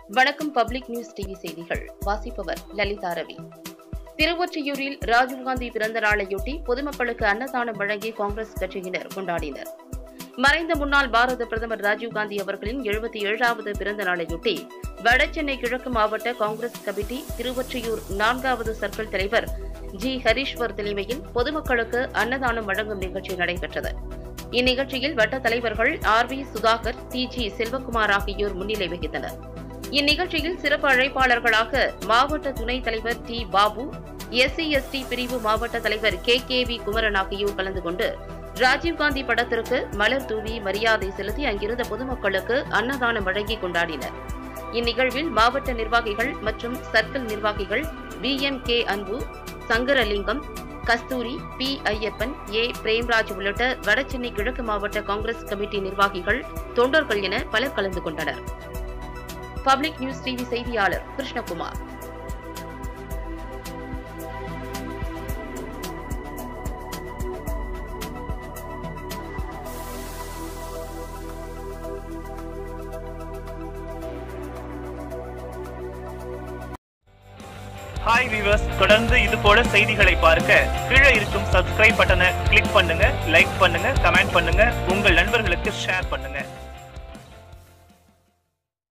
வணக்கம் public news TV செய்திகள் வாசிப்பவர் லலிதா ரவி திருவொற்றியூரில் ராஜீவ்காந்தி பிறந்த நாளையொட்டி பொதுமக்களுக்கு அன்னதானம் வழங்கி காங்கிரஸ் கட்சியினர் கொண்டாடினர் மறைந்த முன்னாள் பாரத பிரதமர் ராஜீவ்காந்தி அவர்களின் எழுபத்தி ஏழாவது பிறந்த நாளையொட்டி வடசென்னை கிழக்கு மாவட்ட காங்கிரஸ் கமிட்டி திருவொற்றியூர் நான்காவது சர்க்கிள் தலைவர் ஜி ஹரீஸ்வர் தலைமையில் பொதுமக்களுக்கு அன்னதானம் வழங்கும் நிகழ்ச்சி நடைபெற்றது இந்நிகழ்ச்சியில் வட்ட தலைவர்கள் R V Sudhakar T G Selvakumar ஆகியோர் முன்னிலை வகித்தனர் இந்நிகழ்ச்சியில் சிறப்பு அழைப்பாளர்களாக மாவட்ட துணைத் தலைவர் டி பாபு எஸ்சி எஸ்டி பிரிவு மாவட்ட தலைவர் கே கே வி குமரன் ஆகியோர் கலந்து கொண்டு ராஜீவ்காந்தி படத்திற்கு மலர் தூவி மரியாதை செலுத்தி அங்கிருந்த பொதுமக்களுக்கு அன்னதானம் வழங்கி கொண்டாடினர் இந்நிகழ்வில் மாவட்ட நிர்வாகிகள் மற்றும் சர்க்கிள் நிர்வாகிகள் we M K Anbu Sankaralingam Kasthuri P Ayyappan A Premraj உள்ளிட்ட வடசென்னை கிழக்கு மாவட்ட காங்கிரஸ் கமிட்டி நிர்வாகிகள் தொண்டர்கள் என பலர் கலந்து கொண்டனர் பப்ளிக் நியூஸ் டிவி செய்தியாளர் கிருஷ்ணகுமார் ஹாய் வீவர்ஸ் தொடர்ந்து இது போல செய்திகளை பார்க்க கீழே இருக்கும் சப்ஸ்கிரைப் பட்டனை கிளிக் பண்ணுங்க லைக் பண்ணுங்க கமெண்ட் பண்ணுங்க உங்கள் நண்பர்களுக்கு ஷேர் பண்ணுங்க